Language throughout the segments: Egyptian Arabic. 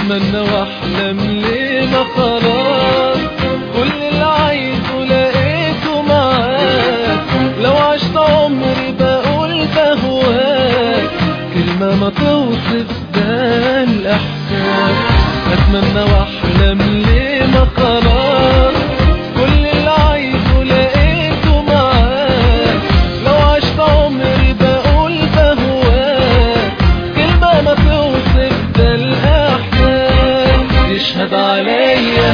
اتمنى واحلم ليه ما خلاص كل اللي عايزه لقيته معاك لو عشت عمري بقول بهواك كلمة ما توصف ده الإحساس أتمنى وأحلم ليه ما خلاص كل اللي عايزه لقيته معاك لو عشت عمري بقول بهواك كلمة ما توصف ده الإحساس يشهد عليا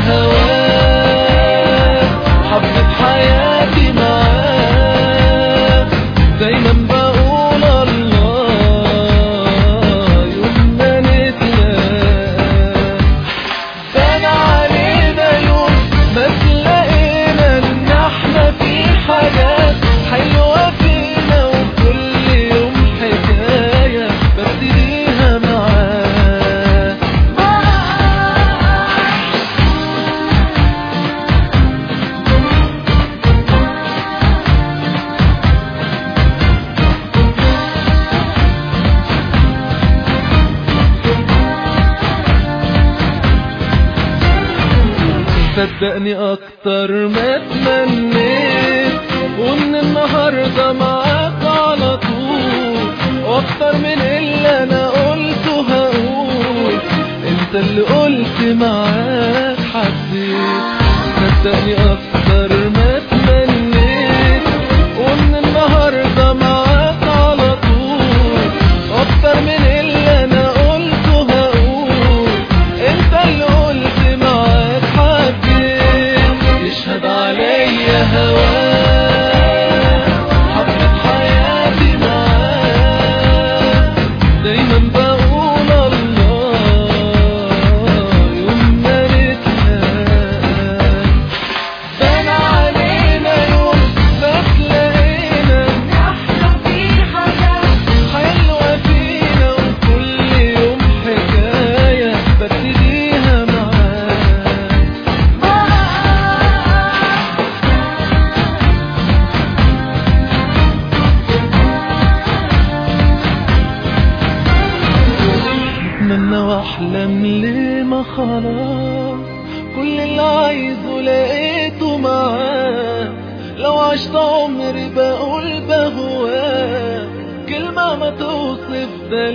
هواك حبة حياتي معاك دايما بقول الله يوم ما نتلاقى بان علينا يوم ما تلاقينا ان احنا في حاجات حلوة فينا وكل يوم حكاية ببتديها معاك صدقني اكتر ما تمنيت ومن النهارده معاك على طول واكتر من اللي انا قلته هقول انت اللي قلت معاك حسيت صدقني اكتر ما تمنيت ومن النهارده معاك على طول اكتر من اللي انا قلته هقول انت اللي قلت معاك حبيت يشهد عليا هواك حبة حياتي معاك دايما بقول الله يوم ما نتلاقى بان علينا يوم ما تلاقينا احنا في حاجات حلوة فينا وكل يوم حكاية ببتديها معاك اتمنى واحلم ليه ما خلاص كل اللي عايزه لقيته معاك لو عشت عمري بقول بهواك كلمة ما توصف ده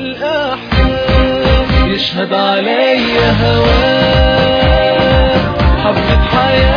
الإحساس يشهد عليا هواك حبة حياتي